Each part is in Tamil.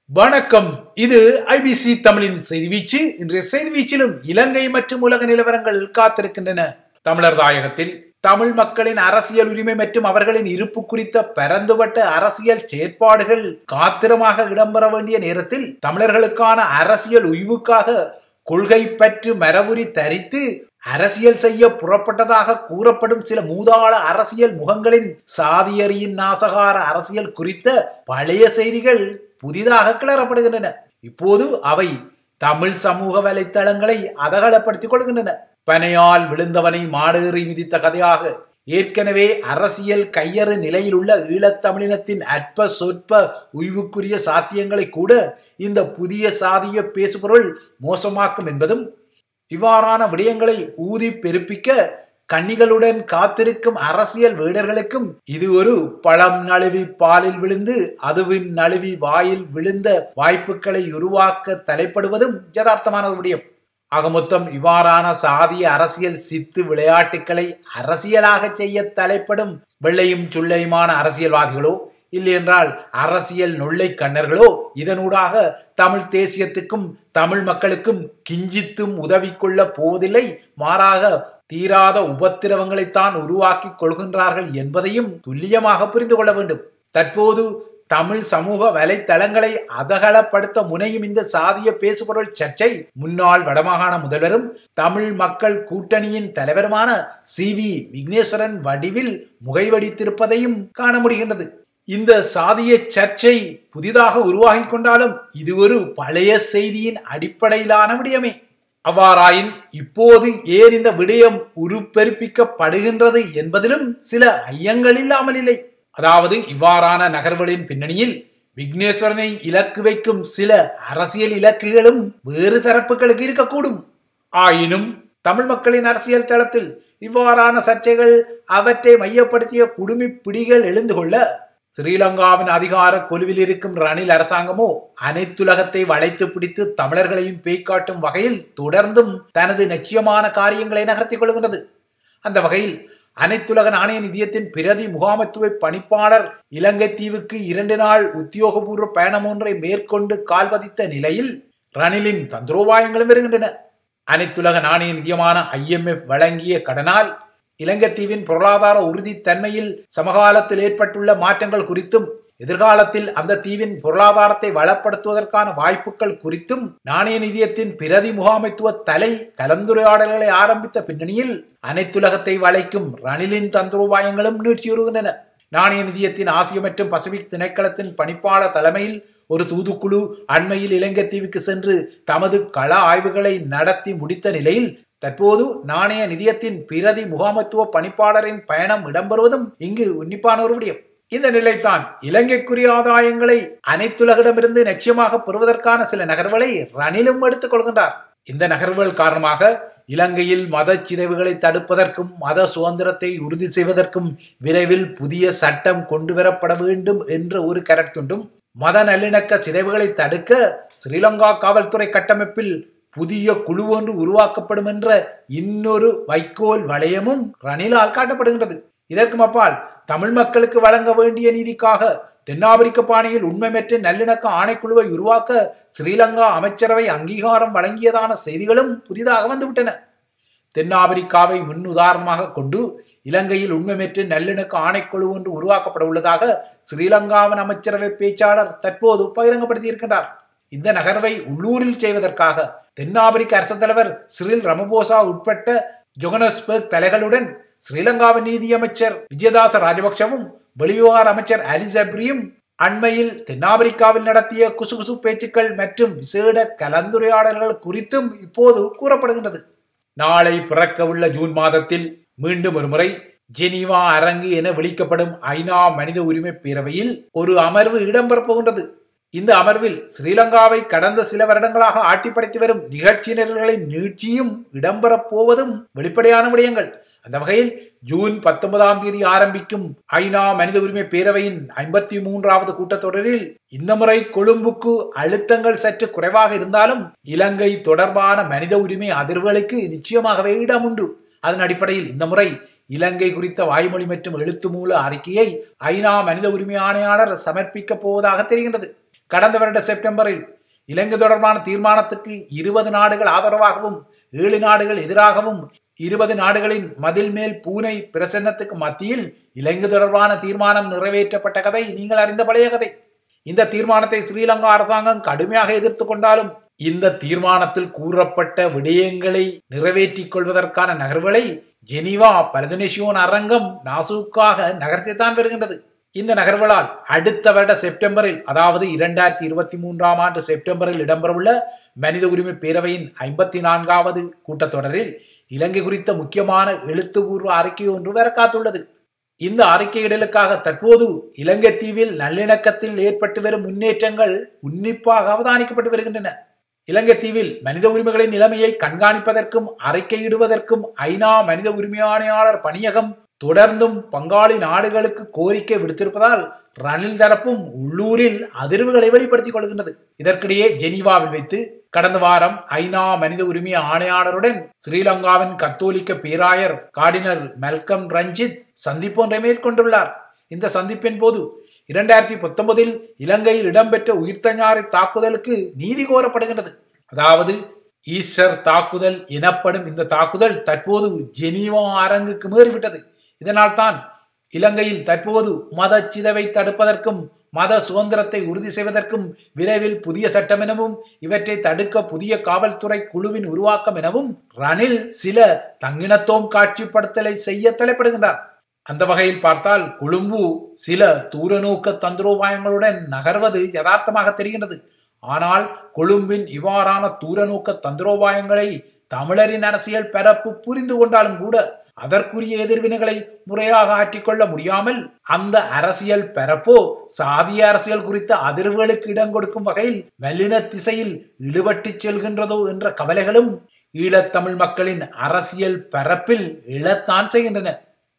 வணக்கம் இது ஐபிசி தமிழின் செய்தி வீச்சு இன்றைய செய்தி வீச்சிலும் இலங்கை மற்றும் உலக நிலவரங்கள் காத்திருக்கின்றன தமிழர் தாயகத்தில் தமிழ் மக்களின் அரசியல் உரிமை மற்றும் அவர்களின் இருப்பு குறித்த பரந்துபட்ட அரசியல் செயற்பாடுகள் காத்திரமாக இடம்பெற வேண்டிய நேரத்தில் தமிழர்களுக்கான அரசியல் உய்வுக்காக கொள்கை பற்று மரபுரி தரித்து அரசியல் செய்ய புறப்பட்டதாக கூறப்படும் சில மூதாள அரசியல் முகங்களின் சாதியறியின் நாசகார அரசியல் குறித்த பழைய செய்திகள் புதிதாக கிளறப்படுகின்றன இப்போது அவை தமிழ் சமூக வலைத்தளங்களை அதகலப்படுத்திக் கொள்கின்றன பனையால் விழுந்தவனை மாடேறி மிதித்த கதையாக ஏற்கனவே அரசியல் கையறு நிலையில் உள்ள ஈழத்தமிழினத்தின் அற்ப சொற்ப உய்வுக்குரிய சாத்தியங்களை கூட இந்த புதிய சாதிய பேசுபொருள் மோசமாக்கும் என்பதும் இவ்வாறான விடயங்களை ஊதி பெருப்பிக்க கண்ணிகளுடன் காத்திருக்கும் அரசியல் வீடர்களுக்கும் இது ஒரு பழம் நழுவி பாலில் விழுந்து அதுவின் நழுவி வாயில் விழுந்த வாய்ப்புகளை உருவாக்க தலைப்படுவதும் யதார்த்தமான ஒரு விடயம் ஆக மொத்தம் இவ்வாறான சாதிய அரசியல் சித்து விளையாட்டுக்களை அரசியலாக செய்ய தலைப்படும் வெள்ளையும் சுள்ளையுமான அரசியல்வாதிகளோ இல்லை என்றால் அரசியல் நொல்லை கண்ணர்களோ இதனூடாக தமிழ் தேசியத்துக்கும் தமிழ் மக்களுக்கும் கிஞ்சித்தும் உதவி கொள்ள போவதில்லை மாறாக தீராத உபத்திரவங்களைத்தான் உருவாக்கி கொள்கின்றார்கள் என்பதையும் துல்லியமாக புரிந்து கொள்ள வேண்டும் தற்போது தமிழ் சமூக வலைத்தளங்களை அதகலப்படுத்த முனையும் இந்த சாதிய பேசுபொருள் சர்ச்சை முன்னாள் வடமாகாண முதல்வரும் தமிழ் மக்கள் கூட்டணியின் தலைவருமான சி வி விக்னேஸ்வரன் வடிவில் முகைவடித்திருப்பதையும் காண முடிகின்றது இந்த சாதிய சர்ச்சை புதிதாக உருவாகி கொண்டாலும் இது ஒரு பழைய செய்தியின் அடிப்படையிலான விடயமே அவ்வாறாயின் இப்போது ஏன் இந்த விடயம் உருப்பெருப்பிக்கப்படுகின்றது என்பதிலும் சில ஐயங்கள் இல்லாமல் இல்லை அதாவது இவ்வாறான நகர்வுகளின் பின்னணியில் விக்னேஸ்வரனை இலக்கு வைக்கும் சில அரசியல் இலக்குகளும் வேறு தரப்புகளுக்கு இருக்கக்கூடும் ஆயினும் தமிழ் மக்களின் அரசியல் தளத்தில் இவ்வாறான சர்ச்சைகள் அவற்றை மையப்படுத்திய குடுமி பிடிகள் எழுந்து கொள்ள ஸ்ரீலங்காவின் அதிகார கொலுவில் இருக்கும் ரணில் அரசாங்கமோ அனைத்துலகத்தை வளைத்து பிடித்து தமிழர்களையும் பேய்காட்டும் வகையில் தொடர்ந்தும் தனது நிச்சயமான காரியங்களை நகர்த்திக் கொள்கின்றது அந்த வகையில் அனைத்துலக நாணய நிதியத்தின் பிரதி முகாமைத்துவ பணிப்பாளர் இலங்கை தீவுக்கு இரண்டு நாள் உத்தியோகபூர்வ பயணம் ஒன்றை மேற்கொண்டு கால்வதித்த நிலையில் ரணிலின் தந்திரோபாயங்களும் வருகின்றன அனைத்துலக நாணய நிதியமான ஐஎம்எஃப் வழங்கிய கடனால் இலங்கைத்தீவின் பொருளாதார உறுதித்தன்மையில் சமகாலத்தில் ஏற்பட்டுள்ள மாற்றங்கள் குறித்தும் எதிர்காலத்தில் அந்த தீவின் பொருளாதாரத்தை வளப்படுத்துவதற்கான வாய்ப்புகள் குறித்தும் நாணய நிதியத்தின் பிரதி முகாமைத்துவ தலை கலந்துரையாடல்களை ஆரம்பித்த பின்னணியில் அனைத்துலகத்தை வளைக்கும் ரணிலின் தந்திரோபாயங்களும் நீட்சியுறுகின்றன நாணய நிதியத்தின் ஆசிய மற்றும் பசிபிக் திணைக்களத்தின் பணிப்பாளர் தலைமையில் ஒரு தூதுக்குழு அண்மையில் இலங்கை தீவுக்கு சென்று தமது கள ஆய்வுகளை நடத்தி முடித்த நிலையில் தற்போது நாணய நிதியத்தின் பிரதி முகாமத்துவ பணிப்பாளரின் பயணம் இடம்பெறுவதும் இங்கு உன்னிப்பான ஒரு விடயம் இந்த நிலைத்தான் இலங்கைக்குரிய ஆதாயங்களை அனைத்துலகிடமிருந்து நிச்சயமாக பெறுவதற்கான சில நகர்வுகளை ரணிலும் எடுத்துக் கொள்கின்றார் இந்த நகர்வுகள் காரணமாக இலங்கையில் மத சிதைவுகளை தடுப்பதற்கும் மத சுதந்திரத்தை உறுதி செய்வதற்கும் விரைவில் புதிய சட்டம் கொண்டு வரப்பட வேண்டும் என்ற ஒரு கரத்துண்டும் மத நல்லிணக்க சிதைவுகளை தடுக்க ஸ்ரீலங்கா காவல்துறை கட்டமைப்பில் புதிய குழு ஒன்று உருவாக்கப்படும் என்ற இன்னொரு வைக்கோல் வளையமும் ரணிலால் காட்டப்படுகின்றது இதற்கும் அப்பால் தமிழ் மக்களுக்கு வழங்க வேண்டிய நீதிக்காக தென்னாப்பிரிக்க பாணியில் உண்மைமற்ற நல்லிணக்க ஆணைக்குழுவை உருவாக்க ஸ்ரீலங்கா அமைச்சரவை அங்கீகாரம் வழங்கியதான செய்திகளும் புதிதாக வந்துவிட்டன தென்னாப்பிரிக்காவை முன் உதாரணமாக கொண்டு இலங்கையில் உண்மைமற்ற நல்லிணக்க ஆணைக்குழு ஒன்று உருவாக்கப்பட உள்ளதாக ஸ்ரீலங்காவின் அமைச்சரவை பேச்சாளர் தற்போது பகிரங்கப்படுத்தி இருக்கின்றார் இந்த நகர்வை உள்ளூரில் செய்வதற்காக தென்னாப்பிரிக்க அரசு தலைவர் சிறில் ரமபோசா உட்பட்ட ஜொகனஸ்பர்க் தலைகளுடன் ஸ்ரீலங்காவின் நீதியமைச்சர் விஜயதாச ராஜபக்சவும் வெளிவிவகார அமைச்சர் அலிசப்ரியும் அண்மையில் தென்னாப்பிரிக்காவில் நடத்திய குசுகுசு பேச்சுக்கள் மற்றும் விசேட கலந்துரையாடல்கள் குறித்தும் இப்போது கூறப்படுகின்றது நாளை பிறக்க உள்ள ஜூன் மாதத்தில் மீண்டும் ஒரு முறை ஜெனீவா அரங்கு என விളിக்கப்படும் ஐநா மனித உரிமை பேரவையில் ஒரு அமர்வு இடம்பெறப் போகின்றது இந்த அமர்வில் ஸ்ரீலங்காவை கடந்த சில வருடங்களாக ஆட்டிப்படைத்து வரும் நிகழ்ச்சியினர்களின் நீட்சியும் இடம்பெறப் போவதும் வெளிப்படையான விடயங்கள் அந்த வகையில் ஜூன் பத்தொன்பதாம் தேதி ஆரம்பிக்கும் ஐநா மனித உரிமை பேரவையின் ஐம்பத்தி மூன்றாவது கூட்டத்தொடரில் இந்த முறை கொழும்புக்கு அழுத்தங்கள் சற்று குறைவாக இருந்தாலும் இலங்கை தொடர்பான மனித உரிமை அதிர்வுகளுக்கு நிச்சயமாகவே இடம் உண்டு அதன் அடிப்படையில் இந்த முறை இலங்கை குறித்த வாய்மொழி மற்றும் எழுத்து மூல அறிக்கையை ஐநா மனித உரிமை ஆணையாளர் சமர்ப்பிக்க போவதாக தெரிகின்றது கடந்த வருட செப்டம்பரில் இலங்கை தொடர்பான தீர்மானத்துக்கு இருபது நாடுகள் ஆதரவாகவும் ஏழு நாடுகள் எதிராகவும் இருபது நாடுகளின் மதில் மேல் பூனை பிரசன்னத்துக்கு மத்தியில் இலங்கை தொடர்பான தீர்மானம் நிறைவேற்றப்பட்ட கதை நீங்கள் அறிந்த பழைய கதை இந்த தீர்மானத்தை ஸ்ரீலங்கா அரசாங்கம் கடுமையாக எதிர்த்து கொண்டாலும் இந்த தீர்மானத்தில் கூறப்பட்ட விடயங்களை நிறைவேற்றிக் கொள்வதற்கான நகர்வுகளை ஜெனீவா பரதனேஷியோன் அரங்கம் நாசூக்காக நகர்த்தித்தான் வருகின்றது இந்த நகர்வுகளால் அடுத்த வருட செப்டம்பரில் அதாவது இரண்டாயிரத்தி இருபத்தி மூன்றாம் ஆண்டு செப்டம்பரில் இடம்பெறவுள்ள மனித உரிமை பேரவையின் ஐம்பத்தி நான்காவது கூட்டத்தொடரில் இலங்கை குறித்த முக்கியமான எழுத்துப்பூர்வ அறிக்கை ஒன்று வர காத்துள்ளது இந்த அறிக்கையிடலுக்காக தற்போது இலங்கை தீவில் நல்லிணக்கத்தில் ஏற்பட்டு வரும் முன்னேற்றங்கள் உன்னிப்பாக அவதானிக்கப்பட்டு வருகின்றன இலங்கை தீவில் மனித உரிமைகளின் நிலைமையை கண்காணிப்பதற்கும் அறிக்கையிடுவதற்கும் ஐநா மனித உரிமை ஆணையாளர் பணியகம் தொடர்ந்தும் பங்காளி நாடுகளுக்கு கோரிக்கை விடுத்திருப்பதால் ரணில் தரப்பும் உள்ளூரில் அதிர்வுகளை வெளிப்படுத்திக் கொள்கின்றது இதற்கிடையே ஜெனீவாவில் வைத்து கடந்த வாரம் ஐநா மனித உரிமை ஆணையாளருடன் ஸ்ரீலங்காவின் கத்தோலிக்க பேராயர் கார்டினல் மெல்கம் ரஞ்சித் சந்திப்பு ஒன்றை மேற்கொண்டுள்ளார் இந்த சந்திப்பின் போது இரண்டாயிரத்தி பத்தொன்பதில் இலங்கையில் இடம்பெற்ற உயிர்த்தஞாறை தாக்குதலுக்கு நீதி கோரப்படுகின்றது அதாவது ஈஸ்டர் தாக்குதல் எனப்படும் இந்த தாக்குதல் தற்போது ஜெனீவா அரங்குக்கு மீறிவிட்டது இதனால் தான் இலங்கையில் தற்போது மத சிதைவை தடுப்பதற்கும் மத சுதந்திரத்தை உறுதி செய்வதற்கும் விரைவில் புதிய சட்டம் எனவும் இவற்றை தடுக்க புதிய காவல்துறை குழுவின் உருவாக்கம் எனவும் ரணில் சில தங்கினத்தோம் காட்சிப்படுத்தலை செய்ய தலைப்படுகின்றார் அந்த வகையில் பார்த்தால் கொழும்பு சில தூரநோக்க தந்திரோபாயங்களுடன் நகர்வது யதார்த்தமாக தெரிகின்றது ஆனால் கொழும்பின் இவ்வாறான தூரநோக்க தந்திரோபாயங்களை தமிழரின் அரசியல் பரப்பு புரிந்து கொண்டாலும் கூட அதற்குரிய எதிர்வினைகளை முறையாக ஆற்றிக்கொள்ள முடியாமல் அந்த அரசியல் பரப்போ சாதிய அரசியல் குறித்த அதிர்வுகளுக்கு இடம் கொடுக்கும் வகையில் வல்லின திசையில் இழுபட்டு செல்கின்றதோ என்ற கவலைகளும் ஈழத்தமிழ் மக்களின் அரசியல் பரப்பில் இழத்தான் செய்கின்றன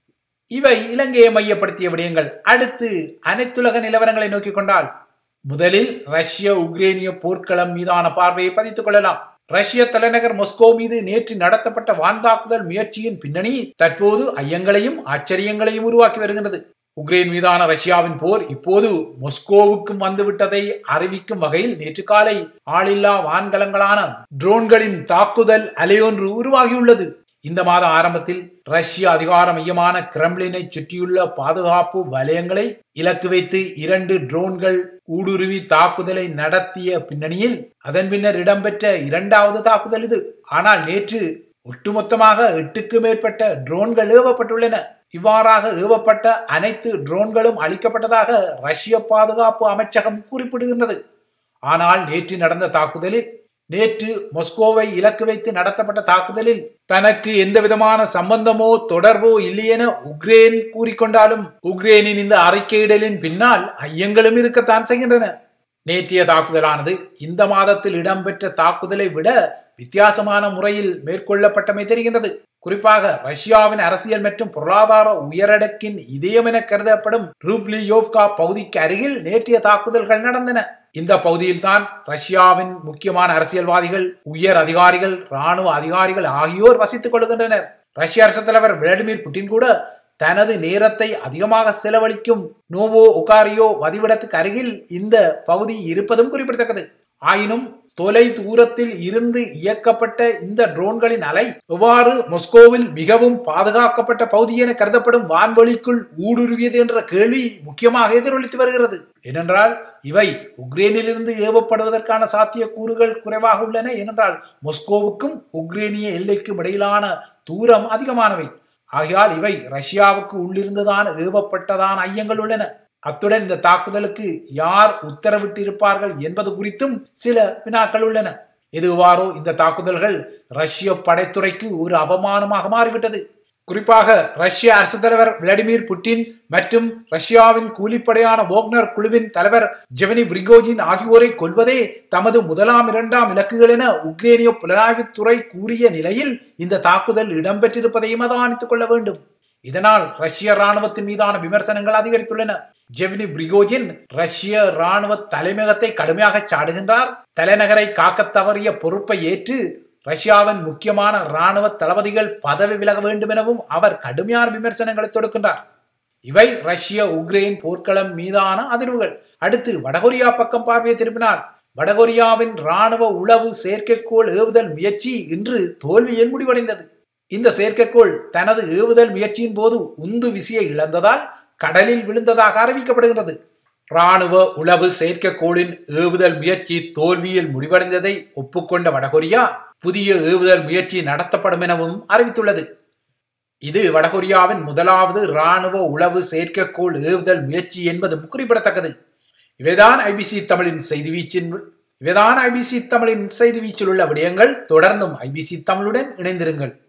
இவை இலங்கையை மையப்படுத்திய விடயங்கள் அடுத்து அனைத்துலக நிலவரங்களை நோக்கிக் கொண்டால் முதலில் ரஷ்ய உக்ரேனிய போர்க்களம் மீதான பார்வையை பதித்துக் கொள்ளலாம் ரஷ்ய தலைநகர் மொஸ்கோ மீது நேற்று நடத்தப்பட்ட வான் தாக்குதல் முயற்சியின் பின்னணி தற்போது ஐயங்களையும் ஆச்சரியங்களையும் உருவாக்கி வருகின்றது உக்ரைன் மீதான ரஷ்யாவின் போர் இப்போது மொஸ்கோவுக்கும் வந்துவிட்டதை அறிவிக்கும் வகையில் நேற்று காலை ஆளில்லா வான்கலங்களான ட்ரோன்களின் தாக்குதல் அலையொன்று உருவாகியுள்ளது இந்த மாத ஆரம்பத்தில் ரஷ்ய அதிகார மையமான கிரெம்லினை சுற்றியுள்ள பாதுகாப்பு வலயங்களை இலக்கு வைத்து இரண்டு ட்ரோன்கள் ஊடுருவி தாக்குதலை நடத்திய பின்னணியில் அதன் பின்னர் இடம்பெற்ற இரண்டாவது தாக்குதல் இது ஆனால் நேற்று ஒட்டுமொத்தமாக எட்டுக்கு மேற்பட்ட ட்ரோன்கள் ஏவப்பட்டுள்ளன இவ்வாறாக ஏவப்பட்ட அனைத்து ட்ரோன்களும் அளிக்கப்பட்டதாக ரஷ்ய பாதுகாப்பு அமைச்சகம் குறிப்பிடுகின்றது ஆனால் நேற்று நடந்த தாக்குதலில் நேற்று மொஸ்கோவை இலக்கு வைத்து நடத்தப்பட்ட தாக்குதலில் தனக்கு எந்த விதமான சம்பந்தமோ தொடர்போ இல்லையென உக்ரைன் கூறிக்கொண்டாலும் உக்ரைனின் இந்த அறிக்கையிடலின் பின்னால் ஐயங்களும் இருக்கத்தான் செய்கின்றன நேற்றைய தாக்குதலானது இந்த மாதத்தில் இடம்பெற்ற தாக்குதலை விட வித்தியாசமான முறையில் மேற்கொள்ளப்பட்டமை தெரிகின்றது குறிப்பாக ரஷ்யாவின் அரசியல் மற்றும் பொருளாதார உயரடக்கின் இதயம் என கருதப்படும் ரூப்லியோவ்கா பகுதிக்கு அருகில் நேற்றைய தாக்குதல்கள் நடந்தன இந்த பகுதியில் தான் ரஷ்யாவின் முக்கியமான அரசியல்வாதிகள் உயர் அதிகாரிகள் ராணுவ அதிகாரிகள் ஆகியோர் வசித்துக் கொள்கின்றனர் ரஷ்ய அரசு தலைவர் விளாடிமிர் புட்டின் கூட தனது நேரத்தை அதிகமாக செலவழிக்கும் நோவோ ஒகாரியோ வதிவிடத்துக்கு அருகில் இந்த பகுதி இருப்பதும் குறிப்பிடத்தக்கது ஆயினும் தொலை தூரத்தில் இருந்து இயக்கப்பட்ட இந்த ட்ரோன்களின் அலை எவ்வாறு மொஸ்கோவில் மிகவும் பாதுகாக்கப்பட்ட பகுதி என கருதப்படும் வான்வெளிக்குள் ஊடுருவியது என்ற கேள்வி முக்கியமாக எதிரொலித்து வருகிறது ஏனென்றால் இவை உக்ரைனிலிருந்து ஏவப்படுவதற்கான சாத்திய கூறுகள் குறைவாக உள்ளன ஏனென்றால் மொஸ்கோவுக்கும் உக்ரைனிய எல்லைக்கும் இடையிலான தூரம் அதிகமானவை ஆகையால் இவை ரஷ்யாவுக்கு உள்ளிருந்துதான் ஏவப்பட்டதான ஐயங்கள் உள்ளன அத்துடன் இந்த தாக்குதலுக்கு யார் உத்தரவிட்டிருப்பார்கள் என்பது குறித்தும் சில வினாக்கள் உள்ளன எதுவாரோ இந்த தாக்குதல்கள் ரஷ்ய படைத்துறைக்கு ஒரு அவமானமாக மாறிவிட்டது குறிப்பாக ரஷ்ய அரசு தலைவர் விளாடிமிர் புட்டின் மற்றும் ரஷ்யாவின் கூலிப்படையான வோக்னர் குழுவின் தலைவர் ஜெவனி பிரிகோஜின் ஆகியோரை கொல்வதே தமது முதலாம் இரண்டாம் இலக்குகள் என உக்ரேனிய புலனாய்வுத்துறை கூறிய நிலையில் இந்த தாக்குதல் இடம்பெற்றிருப்பதையும் அவதானித்துக் கொள்ள வேண்டும் இதனால் ரஷ்ய ராணுவத்தின் மீதான விமர்சனங்கள் அதிகரித்துள்ளன ஜெவ்னி பிரிகோஜின் ரஷ்ய ராணுவ தலைமையகத்தை கடுமையாக சாடுகின்றார் தலைநகரை காக்க தவறிய பொறுப்பை ஏற்று ரஷ்யாவின் முக்கியமான ராணுவ தளபதிகள் பதவி விலக வேண்டும் எனவும் அவர் கடுமையான விமர்சனங்களை தொடுக்கின்றார் இவை ரஷ்ய உக்ரைன் போர்க்களம் மீதான அதிர்வுகள் அடுத்து வடகொரியா பக்கம் பார்வையை திருப்பினார் வடகொரியாவின் ராணுவ உளவு செயற்கைக்கோள் ஏவுதல் முயற்சி இன்று தோல்வியில் முடிவடைந்தது இந்த செயற்கைக்கோள் தனது ஏவுதல் முயற்சியின் போது உந்து விசையை இழந்ததால் கடலில் விழுந்ததாக அறிவிக்கப்படுகிறது ராணுவ உளவு செயற்கைக்கோளின் ஏவுதல் முயற்சி தோல்வியில் முடிவடைந்ததை ஒப்புக்கொண்ட வடகொரியா புதிய ஏவுதல் முயற்சி நடத்தப்படும் எனவும் அறிவித்துள்ளது இது வடகொரியாவின் முதலாவது ராணுவ உளவு செயற்கைக்கோள் ஏவுதல் முயற்சி என்பதும் குறிப்பிடத்தக்கது இவைதான் ஐபிசி தமிழின் செய்தி வீச்சின் இவைதான் ஐபிசி தமிழின் செய்தி வீச்சில் உள்ள விடயங்கள் தொடர்ந்தும் ஐபிசி தமிழுடன் இணைந்திருங்கள்